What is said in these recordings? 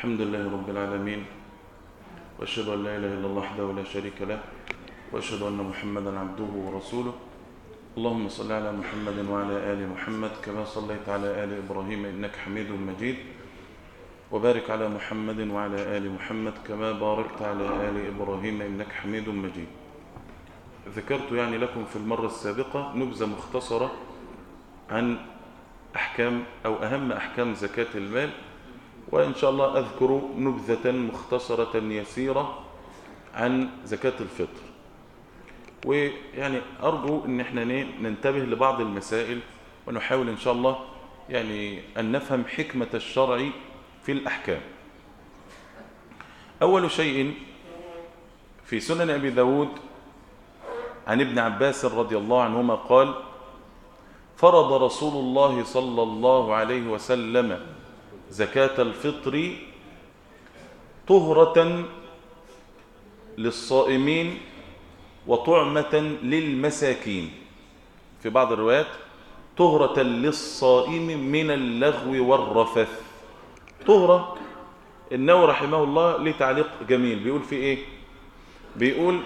الحمد لله رب العالمين وأشهد أن لا إله إلا الله وحده لا شريك له وأشهد أن محمدا عبده ورسوله اللهم صل على محمد وعلى آل محمد كما صليت على آل إبراهيم إنك حميد مجيد وبارك على محمد وعلى آل محمد كما باركت على آل إبراهيم إنك حميد مجيد ذكرت يعني لكم في المرة السابقة نبذة مختصرة عن أحكام أو أهم أحكام زكاة المال وإن شاء الله أذكر نبذة مختصرة يسيرة عن زكاة الفطر ويعني أرجو أن احنا ننتبه لبعض المسائل ونحاول إن شاء الله يعني أن نفهم حكمة الشرع في الأحكام أول شيء في سنن أبي داود عن ابن عباس رضي الله عنهما قال فرض رسول الله صلى الله عليه وسلم زكاة الفطر طهرة للصائمين وطعمة للمساكين في بعض الروايات طهرة للصائم من اللغو والرفث طهرة النووي رحمه الله ليه تعليق جميل بيقول في ايه بيقول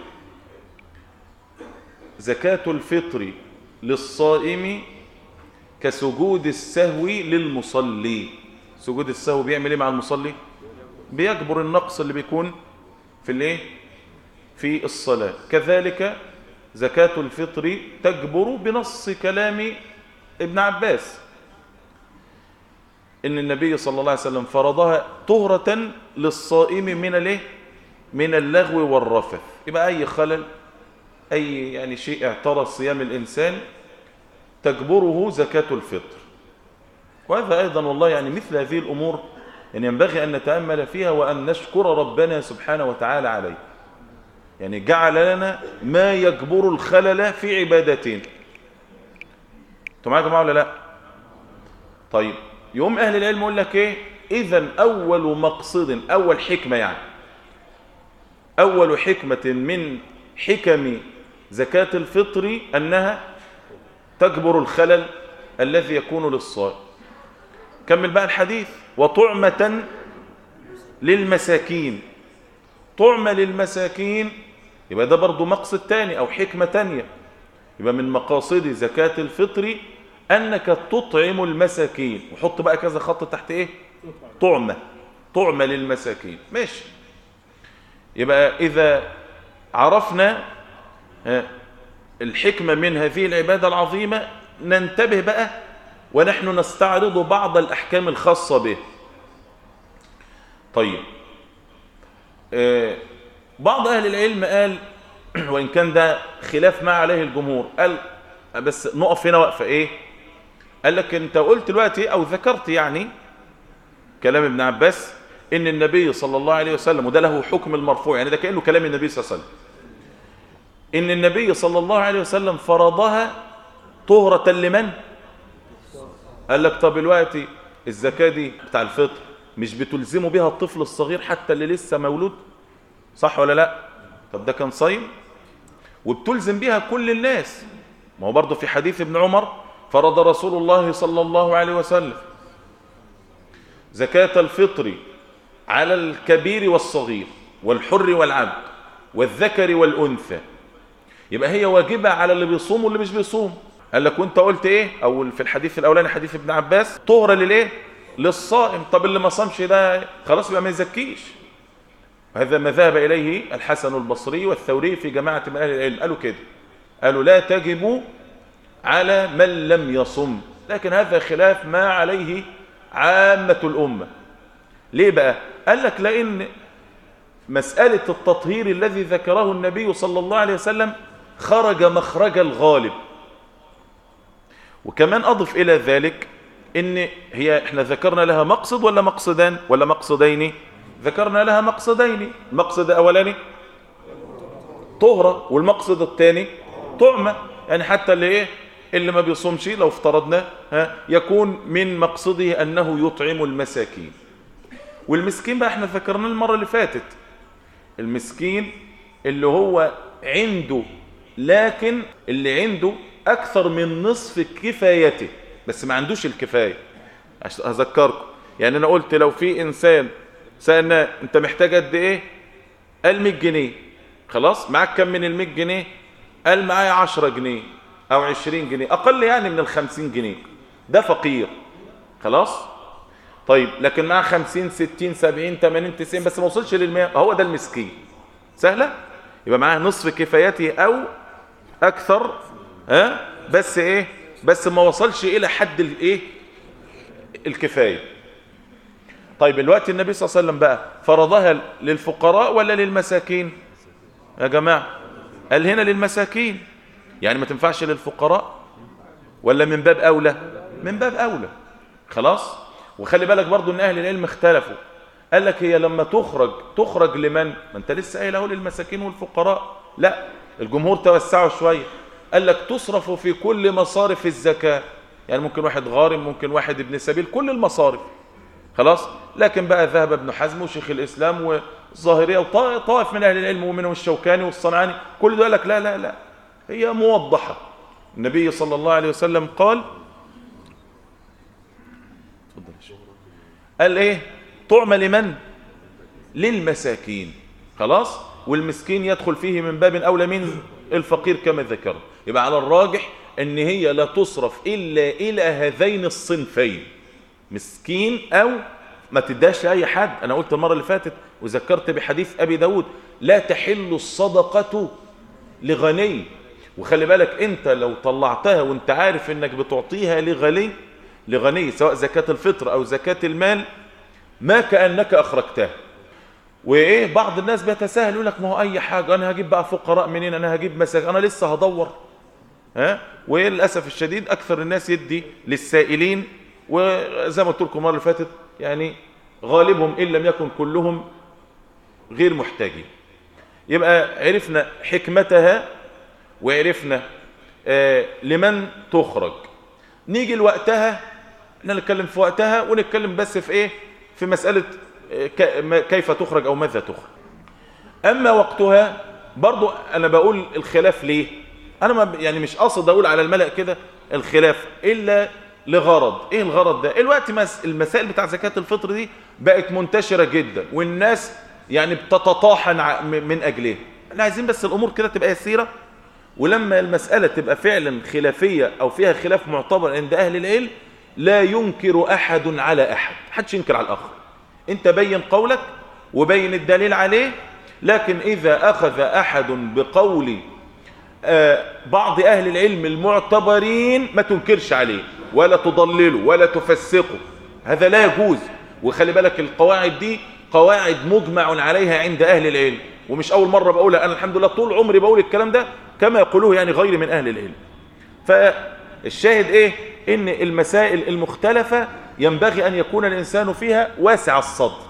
زكاة الفطر للصائم كسجود السهو للمصلي سجود السهو بيعمل ايه مع المصلي بيجبر النقص اللي بيكون في الايه في الصلاة كذلك زكاة الفطر تجبر بنص كلام ابن عباس ان النبي صلى الله عليه وسلم فرضها طهرة للصائم من الايه من اللغو والرفث يبقى اي خلل اي يعني شيء اعترض صيام الانسان تجبره زكاة الفطر وهذا أيضا والله يعني مثل هذه الأمور يعني ينبغي أن نتأمل فيها وأن نشكر ربنا سبحانه وتعالى عليه يعني جعل لنا ما يجبر الخلل في عبادتين انتوا معايا يا جماعه ولا لا طيب يوم اهل العلم يقول لك ايه اذا اول مقصد اول حكمه يعني اول حكمه من حكم زكاه الفطر انها تجبر الخلل الذي يكون للصائم كمل بقى الحديث وطعمة للمساكين طعمة للمساكين يبقى ده برضو مقصد تاني أو حكمة تانية يبقى من مقاصد زكاة الفطر أنك تطعم المساكين وحط بقى كذا خط تحت إيه طعمة طعمة للمساكين ماشي يبقى إذا عرفنا الحكمة من هذه العبادة العظيمة ننتبه بقى ونحن نستعرض بعض الأحكام الخاصة به طيب آه بعض أهل العلم قال وإن كان ده خلاف ما عليه الجمهور قال بس نقف هنا وقفة إيه قال لك أنت قلت دلوقتي أو ذكرت يعني كلام ابن عباس إن النبي صلى الله عليه وسلم وده له حكم المرفوع يعني ده كأنه كلام النبي صلى الله عليه وسلم إن النبي صلى الله عليه وسلم فرضها طهرة لمن قال لك طب دلوقتي الزكاة دي بتاع الفطر مش بتلزموا بها الطفل الصغير حتى اللي لسه مولود صح ولا لا طب ده كان صايم وبتلزم بها كل الناس ما هو برضه في حديث ابن عمر فرض رسول الله صلى الله عليه وسلم زكاة الفطر على الكبير والصغير والحر والعبد والذكر والأنثى يبقى هي واجبة على اللي بيصوم واللي مش بيصوم قال لك وانت قلت ايه او في الحديث الاولاني حديث ابن عباس طهرة للايه للصائم طب اللي ما صامش ده خلاص يبقى ما يزكيش هذا ما ذهب اليه الحسن البصري والثوري في جماعة من اهل العلم قالوا كده قالوا لا تجب على من لم يصم لكن هذا خلاف ما عليه عامة الأمة ليه بقى قال لك لأن مسألة التطهير الذي ذكره النبي صلى الله عليه وسلم خرج مخرج الغالب وكمان أضف إلى ذلك إن هي إحنا ذكرنا لها مقصد ولا مقصدان ولا مقصدين ذكرنا لها مقصدين المقصد الأولاني طهرة والمقصد الثاني طعمة يعني حتى اللي إيه اللي ما بيصومش لو افترضنا ها يكون من مقصده أنه يطعم المساكين والمسكين بقى احنا ذكرناه المرة اللي فاتت المسكين اللي هو عنده لكن اللي عنده أكثر من نصف كفايته بس ما عندوش الكفاية عشان أذكركم يعني أنا قلت لو في إنسان سألنا انت محتاج قد ايه قال 100 جنيه خلاص معاك كم من ال 100 جنيه قال معايا 10 جنيه او 20 جنيه اقل يعني من ال 50 جنيه ده فقير خلاص طيب لكن معاه 50 60 70 80 90 بس ما وصلش لل 100 هو ده المسكين سهله يبقى معاه نصف كفايته او اكثر ها بس ايه بس ما وصلش الى حد الايه الكفايه طيب الوقت النبي صلى الله عليه وسلم بقى فرضها للفقراء ولا للمساكين يا جماعه قال هنا للمساكين يعني ما تنفعش للفقراء ولا من باب اولى من باب اولى خلاص وخلي بالك برضو ان اهل العلم اختلفوا قال لك هي لما تخرج تخرج لمن ما انت لسه قايل اهو للمساكين والفقراء لا الجمهور توسعوا شويه قال لك تصرف في كل مصارف الزكاه يعني ممكن واحد غارم ممكن واحد ابن سبيل كل المصارف خلاص لكن بقى ذهب ابن حزم وشيخ الاسلام والظاهريه وطائف من اهل العلم ومنهم الشوكاني والصنعاني كل ده قال لك لا لا لا هي موضحه النبي صلى الله عليه وسلم قال قال ايه طعم لمن للمساكين خلاص والمسكين يدخل فيه من باب اولى من الفقير كما ذكر يبقى على الراجح ان هي لا تصرف الا الى هذين الصنفين مسكين او ما تداش لاي حد انا قلت المره اللي فاتت وذكرت بحديث ابي داود لا تحل الصدقه لغني وخلي بالك انت لو طلعتها وانت عارف انك بتعطيها لغني لغني سواء زكاة الفطر او زكاة المال ما كأنك اخرجتها وايه بعض الناس بيتساهل يقول لك ما هو اي حاجة انا هجيب بقى فقراء منين انا هجيب مساجد انا لسه هدور ها وللاسف الشديد اكثر الناس يدي للسائلين وزي ما قلت لكم المره اللي فاتت يعني غالبهم ان لم يكن كلهم غير محتاجين يبقى عرفنا حكمتها وعرفنا آه لمن تخرج نيجي لوقتها احنا نتكلم في وقتها ونتكلم بس في ايه في مسألة آه كيف تخرج او ماذا تخرج اما وقتها برضو انا بقول الخلاف ليه انا ما يعني مش قاصد اقول على الملأ كده الخلاف الا لغرض ايه الغرض ده الوقت مس المسائل بتاع زكاة الفطر دي بقت منتشرة جدا والناس يعني بتتطاحن من اجلها احنا عايزين بس الامور كده تبقى يسيره ولما المسألة تبقى فعلا خلافية أو فيها خلاف معتبر عند أهل العلم لا ينكر أحد على أحد حدش ينكر على الآخر أنت بين قولك وبين الدليل عليه لكن إذا أخذ أحد بقول بعض أهل العلم المعتبرين ما تنكرش عليه ولا تضلله ولا تفسقه هذا لا يجوز وخلي بالك القواعد دي قواعد مجمع عليها عند أهل العلم ومش أول مرة بقولها أنا الحمد لله طول عمري بقول الكلام ده كما يقولوه يعني غير من أهل العلم فالشاهد إيه إن المسائل المختلفة ينبغي أن يكون الإنسان فيها واسع الصدر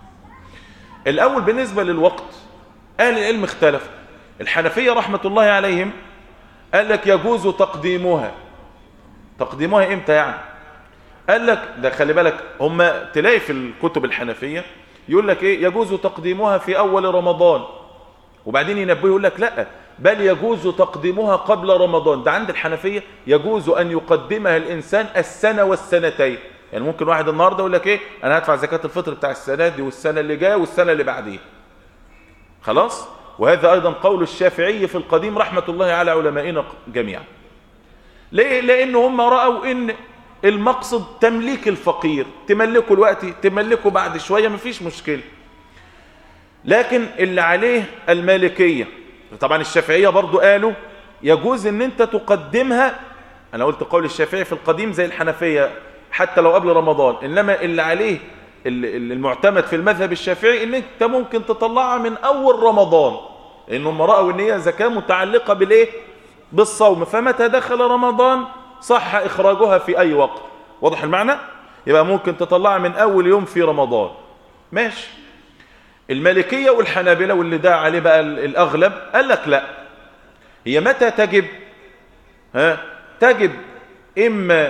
الأول بالنسبة للوقت أهل العلم اختلف الحنفية رحمة الله عليهم قال لك يجوز تقديمها تقديمها إمتى يعني قال لك ده خلي بالك هم تلاقي في الكتب الحنفية يقول لك ايه يجوز تقديمها في اول رمضان وبعدين ينبه يقول لك لا بل يجوز تقديمها قبل رمضان ده عند الحنفية يجوز ان يقدمها الانسان السنة والسنتين يعني ممكن واحد النهاردة يقول لك ايه انا هدفع زكاة الفطر بتاع السنة دي والسنة اللي جاية والسنة اللي بعديها خلاص وهذا ايضا قول الشافعي في القديم رحمة الله على علمائنا جميعا ليه لان هم رأوا ان المقصد تمليك الفقير تملكه الوقت تملكه بعد شوية مفيش مشكلة لكن اللي عليه المالكية طبعا الشافعية برضو قالوا يجوز ان انت تقدمها انا قلت قول الشافعي في القديم زي الحنفية حتى لو قبل رمضان انما اللي عليه المعتمد في المذهب الشافعي ان انت ممكن تطلعها من اول رمضان لانهم رأوا ان هي زكاة متعلقة بالايه بالصوم فمتى دخل رمضان صح إخراجها في أي وقت واضح المعنى يبقى ممكن تطلعها من أول يوم في رمضان ماشي المالكية والحنابلة واللي داع عليه بقى الأغلب قال لك لا هي متى تجب ها تجب إما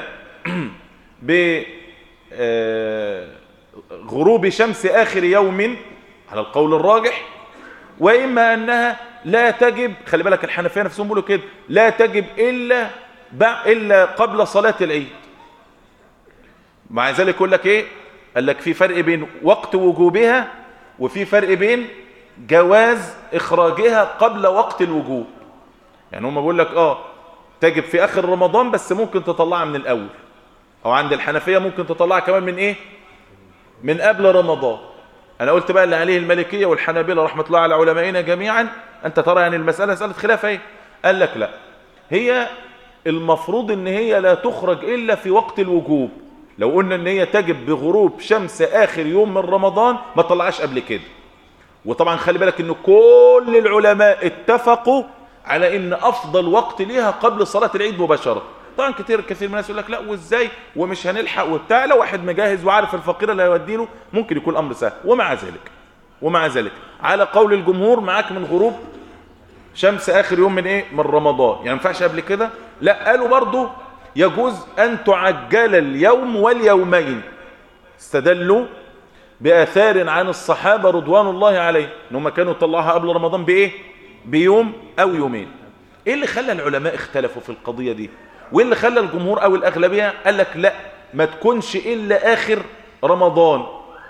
بغروب شمس آخر يوم على القول الراجح وإما أنها لا تجب خلي بالك الحنفية نفسهم بيقولوا كده لا تجب إلا إلا قبل صلاة العيد مع ذلك يقول لك إيه قال لك في فرق بين وقت وجوبها وفي فرق بين جواز اخراجها قبل وقت الوجوب يعني هم بيقول لك اه تجب في اخر رمضان بس ممكن تطلعها من الاول او عند الحنفية ممكن تطلعها كمان من ايه من قبل رمضان انا قلت بقى اللي عليه المالكية والحنابلة رحمة الله على علمائنا جميعا انت ترى يعني المسألة مسألة خلاف ايه قال لك لا هي المفروض ان هي لا تخرج الا في وقت الوجوب لو قلنا ان هي تجب بغروب شمس اخر يوم من رمضان ما طلعش قبل كده وطبعا خلي بالك ان كل العلماء اتفقوا على ان افضل وقت ليها قبل صلاة العيد مباشرة طبعا كتير كثير من الناس يقول لك لا وازاي ومش هنلحق وبتاع لو واحد مجهز وعارف الفقير اللي هيودي له ممكن يكون امر سهل ومع ذلك ومع ذلك على قول الجمهور معاك من غروب شمس اخر يوم من ايه من رمضان يعني ما ينفعش قبل كده لا قالوا برضو يجوز ان تعجل اليوم واليومين استدلوا باثار عن الصحابه رضوان الله عليهم ان هم كانوا يطلعوها قبل رمضان بايه بيوم او يومين ايه اللي خلى العلماء اختلفوا في القضيه دي وايه اللي خلى الجمهور او الاغلبيه قال لك لا ما تكونش الا اخر رمضان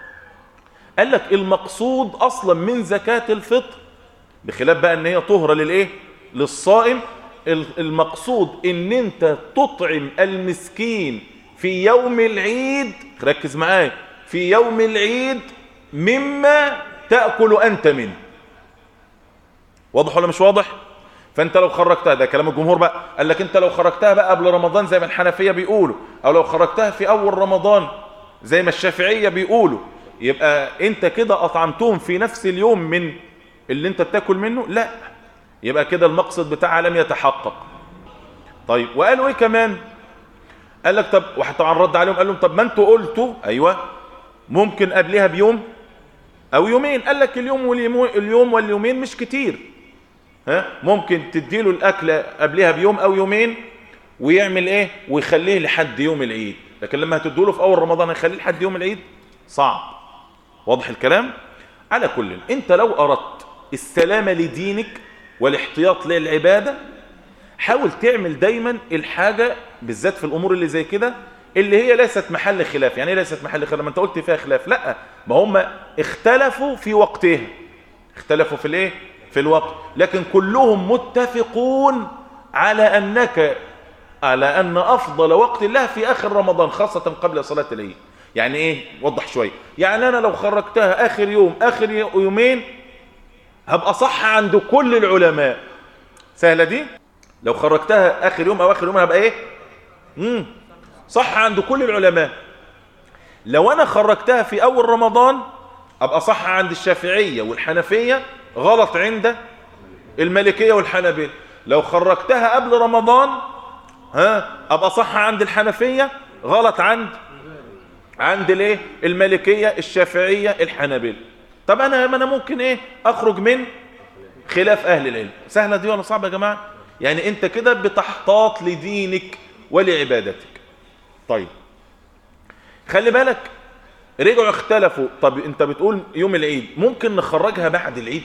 قال لك المقصود اصلا من زكاه الفطر بخلاف بقى ان هي طهرة للايه للصائم المقصود ان انت تطعم المسكين في يوم العيد ركز معايا في يوم العيد مما تأكل أنت منه واضح ولا مش واضح فانت لو خرجتها ده كلام الجمهور بقى قال لك انت لو خرجتها بقى قبل رمضان زي ما الحنفية بيقولوا او لو خرجتها في اول رمضان زي ما الشافعية بيقولوا يبقى انت كده اطعمتهم في نفس اليوم من اللي انت بتاكل منه لا يبقى كده المقصد بتاعها لم يتحقق طيب وقالوا ايه كمان قال لك طب واحد طبعا رد عليهم قال لهم طب ما انتوا قلتوا ايوه ممكن قبلها بيوم او يومين قال لك اليوم واليوم اليوم واليومين مش كتير ها ممكن تديله الاكل قبلها بيوم او يومين ويعمل ايه ويخليه لحد يوم العيد لكن لما هتدوله في اول رمضان هيخليه لحد يوم العيد صعب واضح الكلام على كل انت لو اردت السلامة لدينك والاحتياط للعبادة حاول تعمل دايما الحاجة بالذات في الأمور اللي زي كده اللي هي ليست محل خلاف يعني ايه ليست محل خلاف ما انت قلت فيها خلاف لا ما هم اختلفوا في وقتها اختلفوا في الايه في الوقت لكن كلهم متفقون على انك على ان افضل وقت الله في اخر رمضان خاصة قبل صلاة العيد يعني ايه وضح شوية يعني انا لو خرجتها اخر يوم اخر يومين هبقى صح عند كل العلماء سهلة دي لو خرجتها اخر يوم او اخر يوم هبقى ايه مم. صح عند كل العلماء لو انا خرجتها في اول رمضان ابقى صح عند الشافعية والحنفية غلط عند المالكية والحنابلة لو خرجتها قبل رمضان ها ابقى صح عند الحنفية غلط عند عند الايه المالكية الشافعية الحنابلة طب انا ما انا ممكن ايه اخرج من خلاف اهل العلم سهلة دي ولا صعبة يا جماعة يعني انت كده بتحتاط لدينك ولعبادتك طيب خلي بالك رجعوا اختلفوا طب انت بتقول يوم العيد ممكن نخرجها بعد العيد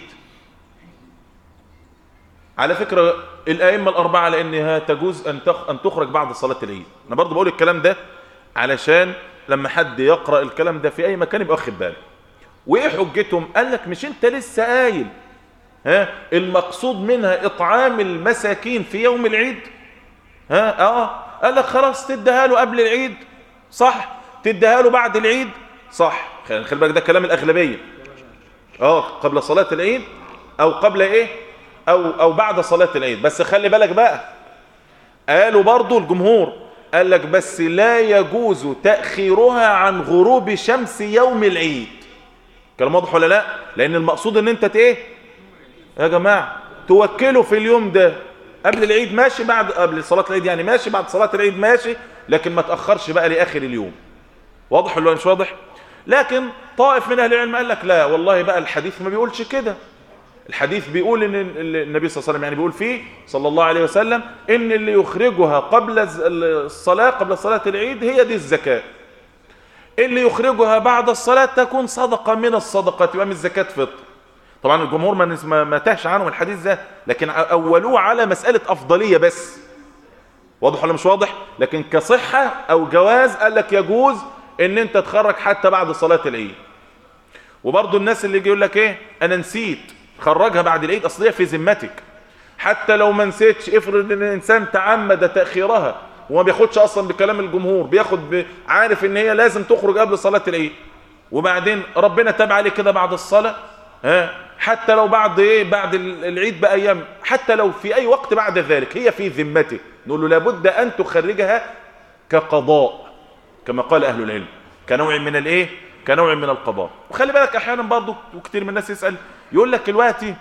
على فكرة الائمة الاربعة لانها تجوز ان ان تخرج بعد صلاة العيد انا برضو بقول الكلام ده علشان لما حد يقرأ الكلام ده في اي مكان يبقى واخد باله وايه حجتهم قال لك مش انت لسه قايل ها المقصود منها اطعام المساكين في يوم العيد ها اه قال لك خلاص تديها له قبل العيد صح تديها له بعد العيد صح خلي بالك ده كلام الاغلبيه اه قبل صلاه العيد او قبل ايه او او بعد صلاه العيد بس خلي بالك بقى قالوا برضو الجمهور قال لك بس لا يجوز تاخيرها عن غروب شمس يوم العيد كلام واضح ولا لا لان المقصود ان انت ايه يا جماعه توكله في اليوم ده قبل العيد ماشي بعد قبل صلاه العيد يعني ماشي بعد صلاه العيد ماشي لكن ما تاخرش بقى لاخر اليوم واضح ولا مش واضح لكن طائف من اهل العلم قال لك لا والله بقى الحديث ما بيقولش كده الحديث بيقول ان النبي صلى الله عليه وسلم يعني بيقول فيه صلى الله عليه وسلم ان اللي يخرجها قبل الصلاه قبل صلاه العيد هي دي الزكاه اللي يخرجها بعد الصلاة تكون صدقة من الصدقة تبقى من زكاة فطر طبعا الجمهور ما ما تهش عنهم الحديث ده لكن أولوه على مسألة أفضلية بس واضح ولا مش واضح لكن كصحة أو جواز قال لك يجوز ان انت تخرج حتى بعد صلاة العيد وبرضه الناس اللي يجي يقول لك ايه انا نسيت خرجها بعد العيد اصل هي في ذمتك حتى لو ما نسيتش افرض ان الانسان تعمد تاخيرها وما بياخدش اصلا بكلام الجمهور بياخد ب... عارف ان هي لازم تخرج قبل صلاه العيد وبعدين ربنا تاب عليه كده بعد الصلاه ها حتى لو بعد ايه بعد العيد بايام حتى لو في اي وقت بعد ذلك هي في ذمته نقول له لابد ان تخرجها كقضاء كما قال اهل العلم كنوع من الايه كنوع من القضاء وخلي بالك احيانا برضو وكتير من الناس يسال يقول لك دلوقتي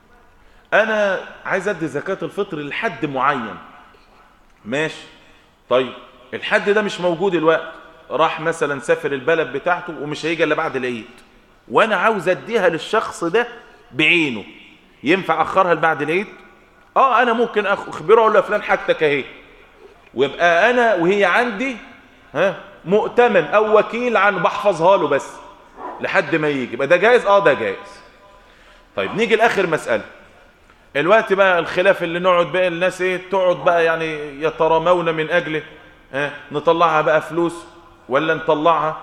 انا عايز ادي زكاه الفطر لحد معين ماشي طيب الحد ده مش موجود الوقت راح مثلا سافر البلد بتاعته ومش هيجي الا بعد العيد وانا عاوز اديها للشخص ده بعينه ينفع اخرها لبعد العيد اه انا ممكن اخبره اقول له فلان حاجتك اهي ويبقى انا وهي عندي ها مؤتمن او وكيل عن بحفظها له بس لحد ما يجي يبقى ده جائز اه ده جائز طيب نيجي لاخر مساله الوقت بقى الخلاف اللي نقعد بقى الناس ايه تقعد بقى يعني يترامون من اجله ها نطلعها بقى فلوس ولا نطلعها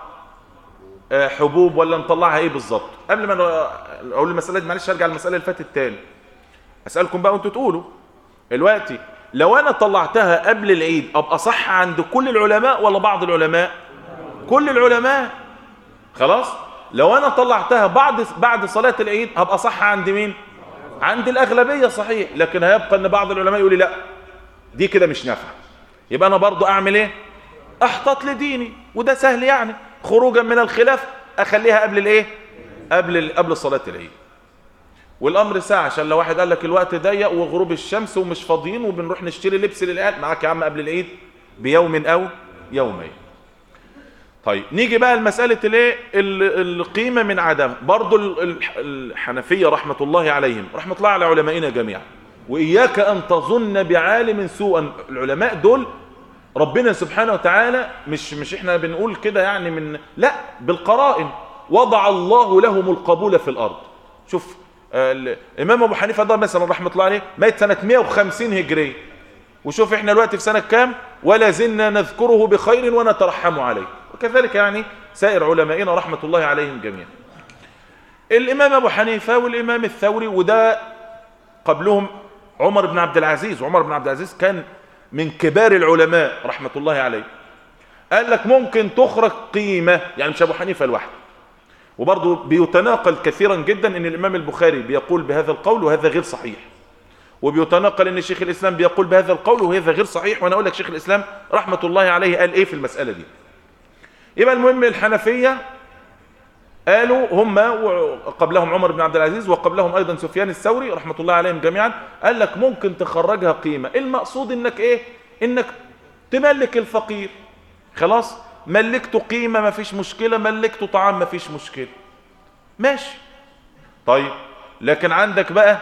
آه حبوب ولا نطلعها ايه بالظبط قبل ما اقول المساله دي معلش ارجع المساله اللي فاتت تاني اسالكم بقى وانتوا تقولوا دلوقتي لو انا طلعتها قبل العيد ابقى صح عند كل العلماء ولا بعض العلماء كل العلماء خلاص لو انا طلعتها بعد بعد صلاه العيد هبقى صح عند مين عند الأغلبية صحيح لكن هيبقى أن بعض العلماء يقول لي لا دي كده مش نافعة يبقى أنا برضو أعمل إيه أحتط لديني وده سهل يعني خروجا من الخلاف أخليها قبل الإيه قبل قبل صلاة العيد والأمر ساعة عشان لو واحد قال لك الوقت ضيق وغروب الشمس ومش فاضيين وبنروح نشتري لبس للعيال معاك يا عم قبل العيد بيوم أو يومين طيب نيجي بقى لمسألة الايه القيمة من عدم برضو الحنفية رحمة الله عليهم رحمة الله على علمائنا جميعا وإياك أن تظن بعالم سوءا العلماء دول ربنا سبحانه وتعالى مش مش احنا بنقول كده يعني من لا بالقرائن وضع الله لهم القبول في الأرض شوف الإمام أبو حنيفة ده مثلا رحمة الله عليه مات سنة 150 هجرية وشوف احنا دلوقتي في سنة كام ولا زلنا نذكره بخير ونترحم عليه وكذلك يعني سائر علمائنا رحمة الله عليهم جميعا الإمام أبو حنيفة والإمام الثوري وده قبلهم عمر بن عبد العزيز عمر بن عبد العزيز كان من كبار العلماء رحمة الله عليه قال لك ممكن تخرج قيمة يعني مش أبو حنيفة لوحده وبرضه بيتناقل كثيرا جدا ان الامام البخاري بيقول بهذا القول وهذا غير صحيح وبيتناقل ان شيخ الاسلام بيقول بهذا القول وهذا غير صحيح وانا اقول لك شيخ الاسلام رحمه الله عليه قال ايه في المساله دي يبقى المهم الحنفيه قالوا هم وقبلهم عمر بن عبد العزيز وقبلهم ايضا سفيان الثوري رحمه الله عليهم جميعا قال لك ممكن تخرجها قيمه المقصود انك ايه انك تملك الفقير خلاص ملكته قيمه ما فيش مشكله ملكته طعام ما فيش مشكله ماشي طيب لكن عندك بقى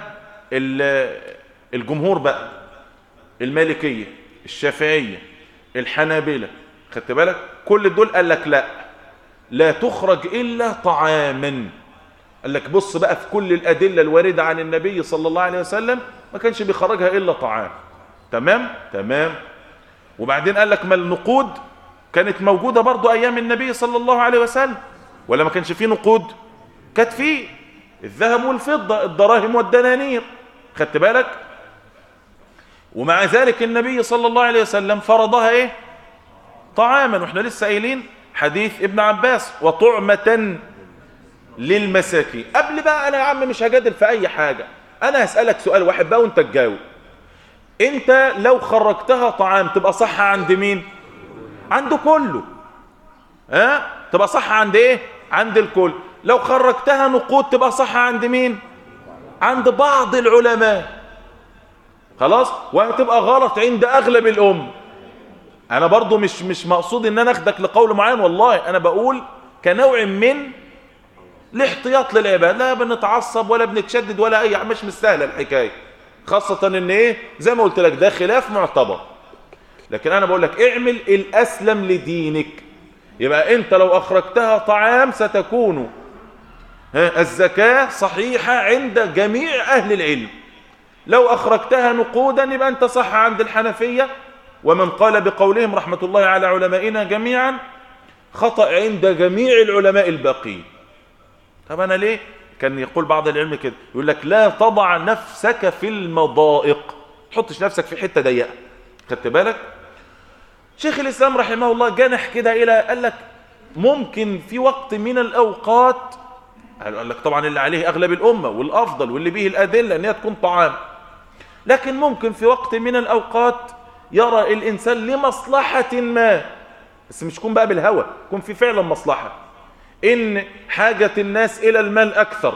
الجمهور بقى المالكية الشافعية الحنابلة خدت بالك كل دول قال لك لا لا تخرج إلا طعاما قال لك بص بقى في كل الأدلة الواردة عن النبي صلى الله عليه وسلم ما كانش بيخرجها إلا طعام تمام تمام وبعدين قال لك ما النقود كانت موجودة برضو أيام النبي صلى الله عليه وسلم ولا ما كانش فيه نقود كانت فيه الذهب والفضة الدراهم والدنانير خدت بالك ومع ذلك النبي صلى الله عليه وسلم فرضها ايه طعاما واحنا لسه قايلين حديث ابن عباس وطعمة للمساكين قبل بقى انا يا عم مش هجادل في اي حاجة انا هسألك سؤال واحد بقى وانت تجاوب انت لو خرجتها طعام تبقى صح عند مين عند كله ها أه؟ تبقى صح عند ايه عند الكل لو خرجتها نقود تبقى صح عند مين عند بعض العلماء خلاص وهتبقى غلط عند اغلب الام انا برضو مش مش مقصود ان انا اخدك لقول معين والله انا بقول كنوع من الاحتياط للعباد لا بنتعصب ولا بنتشدد ولا اي مش مستاهله الحكايه خاصه ان ايه زي ما قلت لك ده خلاف معتبر لكن انا بقول لك اعمل الاسلم لدينك يبقى انت لو اخرجتها طعام ستكون الزكاه صحيحه عند جميع اهل العلم لو أخرجتها نقودا يبقى أنت صح عند الحنفية ومن قال بقولهم رحمة الله على علمائنا جميعا خطأ عند جميع العلماء الباقين طب أنا ليه كان يقول بعض العلم كده يقول لك لا تضع نفسك في المضائق تحطش نفسك في حتة ضيقة خدت بالك شيخ الإسلام رحمه الله جنح كده إلى قال لك ممكن في وقت من الأوقات قال لك طبعا اللي عليه أغلب الأمة والأفضل واللي به الأدلة أن هي تكون طعام لكن ممكن في وقت من الأوقات يرى الإنسان لمصلحة ما بس مش يكون بقى بالهوى يكون في فعلا مصلحة إن حاجة الناس إلى المال أكثر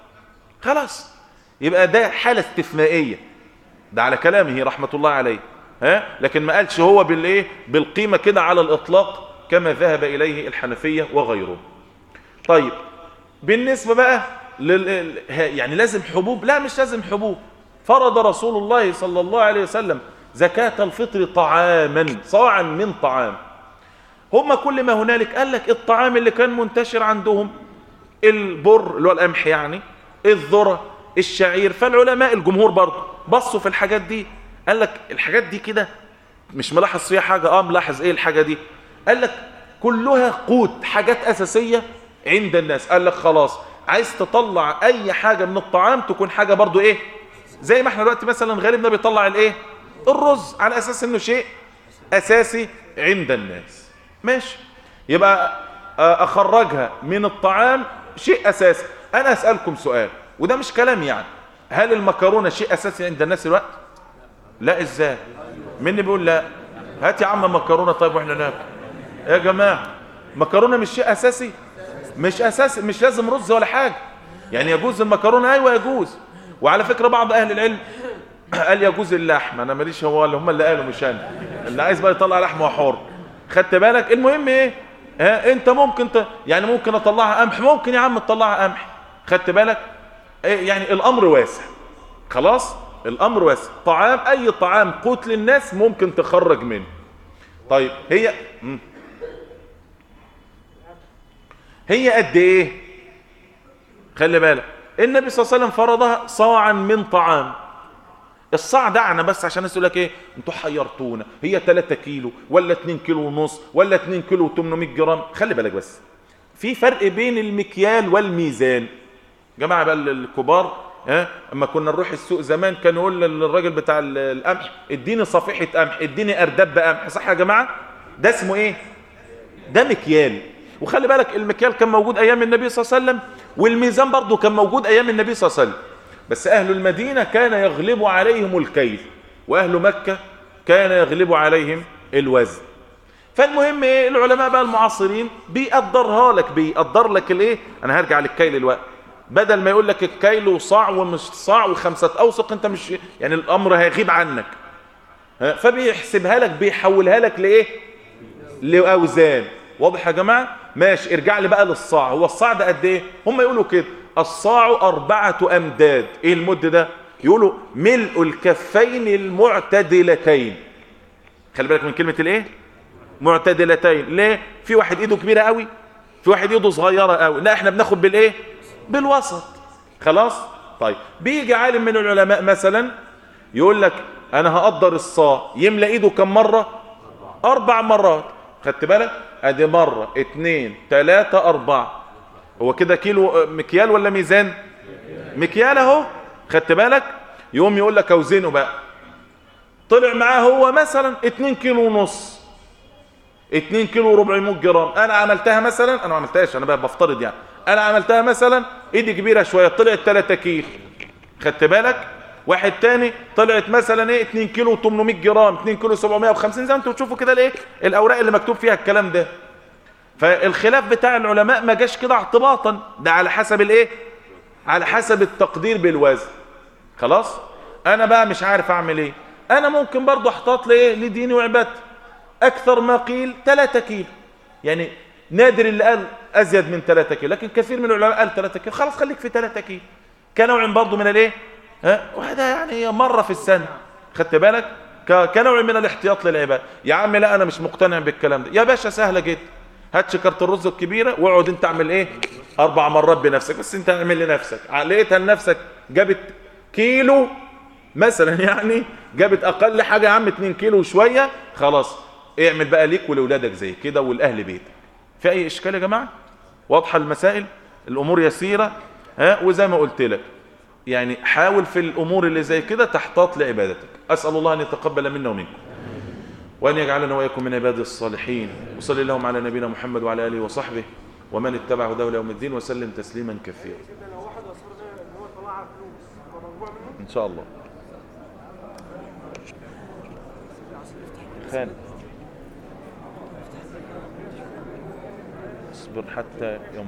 خلاص يبقى ده حالة استثنائية ده على كلامه رحمة الله عليه ها لكن ما قالش هو بالايه بالقيمة كده على الإطلاق كما ذهب إليه الحنفية وغيره طيب بالنسبة بقى لل... يعني لازم حبوب لا مش لازم حبوب فرض رسول الله صلى الله عليه وسلم زكاة الفطر طعاما صاعا من طعام هم كل ما هنالك قال لك الطعام اللي كان منتشر عندهم البر اللي هو القمح يعني الذرة الشعير فالعلماء الجمهور برضه بصوا في الحاجات دي قال لك الحاجات دي كده مش ملاحظ فيها حاجة اه ملاحظ ايه الحاجة دي قال لك كلها قوت حاجات أساسية عند الناس قال لك خلاص عايز تطلع اي حاجة من الطعام تكون حاجة برضو ايه زي ما احنا دلوقتي مثلا غالبنا بيطلع الايه الرز على اساس انه شيء اساسي عند الناس ماشي يبقى اخرجها من الطعام شيء اساسي انا اسألكم سؤال وده مش كلام يعني هل المكرونة شيء اساسي عند الناس الوقت لا ازاي مين بيقول لا هات يا عم مكرونة طيب واحنا ناكل يا جماعة مكرونة مش شيء اساسي مش اساسي مش لازم رز ولا حاجة يعني يجوز المكرونة ايوه يجوز وعلى فكرة بعض اهل العلم قال يجوز اللحم انا ماليش هو اللي هم اللي قالوا مش انا اللي عايز بقى يطلع لحم وحر خدت بالك المهم ايه ها انت ممكن ت... يعني ممكن اطلعها قمح ممكن يا عم تطلعها قمح خدت بالك إيه يعني الامر واسع خلاص الامر واسع طعام اي طعام قوت للناس ممكن تخرج منه طيب هي م. هي قد ايه خلي بالك النبي صلى الله عليه وسلم فرضها صاعا من طعام الصاع ده انا بس عشان اسالك ايه انتوا حيرتونا هي 3 كيلو ولا 2 كيلو ونص ولا 2 كيلو و800 جرام خلي بالك بس في فرق بين المكيال والميزان جماعه بقى الكبار ها اما كنا نروح السوق زمان كان يقول للراجل بتاع القمح اديني صفيحه قمح اديني اردب قمح صح يا جماعه ده اسمه ايه ده مكيال وخلي بالك المكيال كان موجود ايام النبي صلى الله عليه وسلم والميزان برضه كان موجود ايام النبي صلى الله عليه وسلم بس اهل المدينه كان يغلب عليهم الكيل واهل مكه كان يغلب عليهم الوزن فالمهم ايه العلماء بقى المعاصرين بيقدرها لك بيقدر لك الايه انا هرجع للكيل الوقت بدل ما يقول لك الكيل وصاع ومش صاع وخمسة أوسق أنت مش يعني الأمر هيغيب عنك فبيحسبها لك بيحولها لك لإيه لأوزان واضح يا جماعة ماشي ارجع لي بقى للصاع هو الصاع ده قد إيه هم يقولوا كده الصاع أربعة أمداد إيه المد ده يقولوا ملء الكفين المعتدلتين خلي بالك من كلمة الإيه معتدلتين ليه في واحد إيده كبيرة قوي في واحد إيده صغيرة قوي لا احنا بناخد بالإيه بالوسط خلاص طيب بيجي عالم من العلماء مثلا يقول لك انا هقدر الصاع يملى ايده كم مرة اربع مرات خدت بالك ادي مرة اتنين تلاتة اربعة هو كده كيلو مكيال ولا ميزان مكيال اهو خدت بالك يقوم يقول لك اوزنه بقى طلع معاه هو مثلا اتنين كيلو ونص اتنين كيلو وربعمائة جرام انا عملتها مثلا انا ما عملتهاش انا بقى بفترض يعني انا عملتها مثلا ايدي كبيرة شوية طلعت 3 كيلو خدت بالك واحد تاني طلعت مثلا ايه 2 كيلو 800 جرام 2 كيلو 750 زي ما انتوا بتشوفوا كده الايه الاوراق اللي مكتوب فيها الكلام ده فالخلاف بتاع العلماء ما جاش كده اعتباطا ده على حسب الايه على حسب التقدير بالوزن خلاص انا بقى مش عارف اعمل ايه انا ممكن برضو احتاط لايه لديني وعبادتي اكثر ما قيل 3 كيلو يعني نادر اللي قال ازيد من 3 كيلو لكن كثير من العلماء قال 3 كيلو خلاص خليك في 3 كيلو كنوع برضه من الايه ها وهذا يعني مره في السنه خدت بالك كنوع من الاحتياط للعباد يا عم لا انا مش مقتنع بالكلام ده يا باشا سهله جدا هات شكاره الرز الكبيره واقعد انت اعمل ايه اربع مرات بنفسك بس انت اعمل لنفسك لقيتها لنفسك جابت كيلو مثلا يعني جابت اقل حاجه يا عم 2 كيلو وشويه خلاص اعمل بقى ليك ولاولادك زي كده والاهل بيتك في أي إشكال يا جماعة واضحة المسائل الأمور يسيرة ها وزي ما قلت لك يعني حاول في الأمور اللي زي كده تحتاط لعبادتك أسأل الله أن يتقبل منا ومنكم وأن يجعلنا وإياكم من عباده الصالحين وصلي اللهم على نبينا محمد وعلى آله وصحبه ومن اتبع هداه يوم الدين وسلم تسليما كثيرا لو واحد اصر ده ان هو طلع فلوس يبقى مرجوع منه إن شاء الله خالد اصبر حتى يوم